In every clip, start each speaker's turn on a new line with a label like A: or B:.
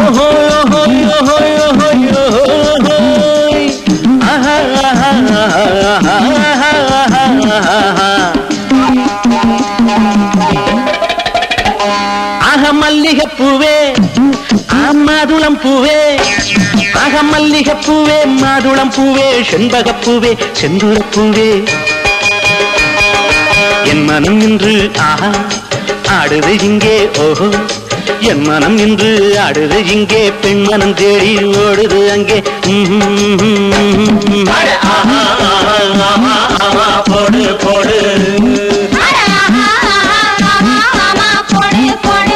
A: ஆக மல்லிகை பூவே மாதுளம் பூவே ஆக மல்லிகை பூவே மாதுளம் பூவே செண்பக பூவே செந்தூர பூவே என் மனம் இன்று ஆஹா ஆடுது இங்கே ஓஹோ என் மனம் இன்று ஆடுது இங்கே பெண் மனம் தேடி ஓடுது அங்கே
B: அட ஆஹா, ஆஹா, ஆமா, ஆமா, போடு போடு
C: போடு போடு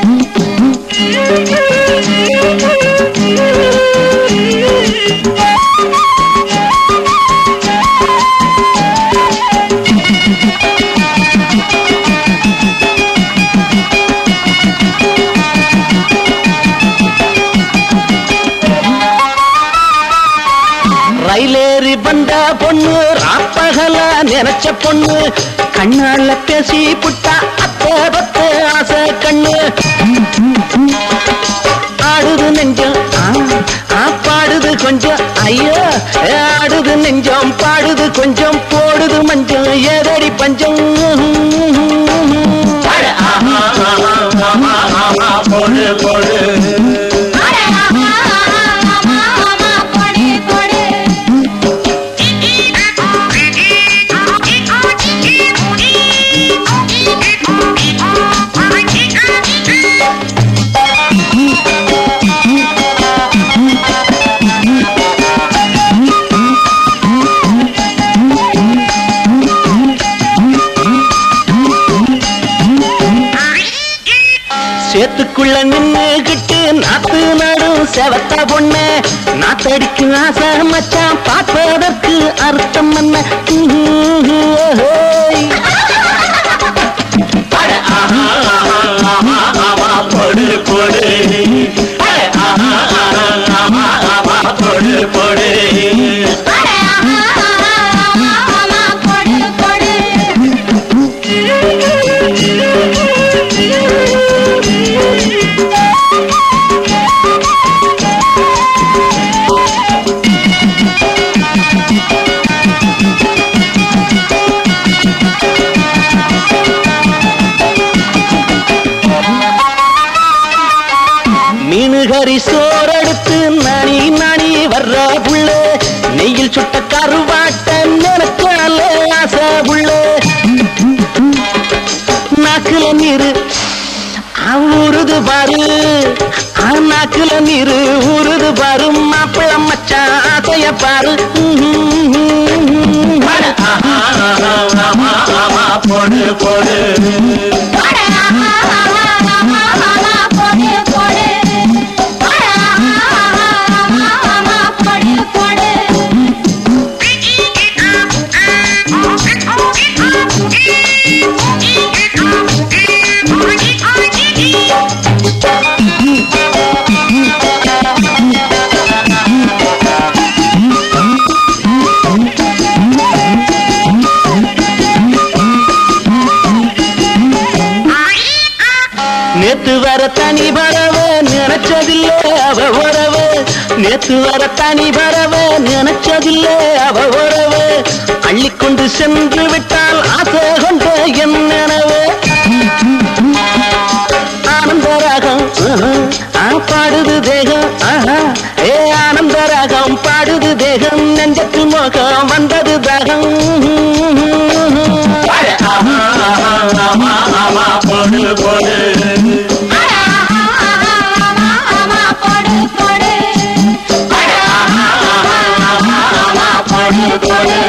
A: ரயிலேறி வந்த பொண்ணு ராப்பகல நினைச்ச பொண்ணு கண்ணால பேசி புட்டா அத்தை பத்து ஆசை கண்ணு ஆடுது நெஞ்சம் ஆ, ஆ, பாடுது கொஞ்சம் ஐயோ ஏ, ஆடுது நெஞ்சம் பாடுது கொஞ்சம் போடுது மஞ்சம் ஏதடி பஞ்சம்
B: அட ஆஹா, ஆஹா, ஆமா, ஆமா, போடு போடு
C: போடு போடு
A: சேத்துக்குள்ள நின்னுகிட்டு நாத்து நடும் செவத்த பொண்ணு நாத்தடிக்கு ஆசை மச்சான் பார்ப்பதற்கு அர்த்தம் என்ன ஓஹோய்.
B: அட ஆஹா, ஆஹா, ஆமா, ஆமா, போடு போடு அட ஆஹா, ஆஹா, ஆமா, ஆமா, போடு போடு
C: போடு போடு
A: மீனுகறி சோறெடுத்து நனி நனி வர்ற புள்ள நெய்யில் சுட்ட கருவாட்ட நினைச்சால ஆசை புள்ள நாக்குல நீரு ஊறுது பாரு ஆ, நாக்குல நீரு ஊறுது பாரு மாப்பிள மச்சான் ஆசைய பாரு
B: அட ஆஹா, ஆஹா, ஆமா, ஆமா, போடு போடு
A: நேத்து வர தனி பறவ நினைச்சதில்ல அவ உறவு நேத்து வர தனி பறவ நினைச்சதில்ல அவ உறவு அள்ளிக்கொண்டு சென்று விட்டால் ஆசை கொண்ட என் நினைவு ஆனந்த ராகம் ஆஹா, ஆ பாடுது தேகம் ஆஹா ஏ ஆனந்த ராகம் பாடுது தேகம் நெஞ்சத்து மோகம் வந்தது தாகம்
B: அட ஆஹா, ஆஹா, ஆமா, ஆமா, போடு போடு
C: போடு போடு
B: அட ஆஹா, ஆஹா, ஆமா, ஆமா, போடு போடு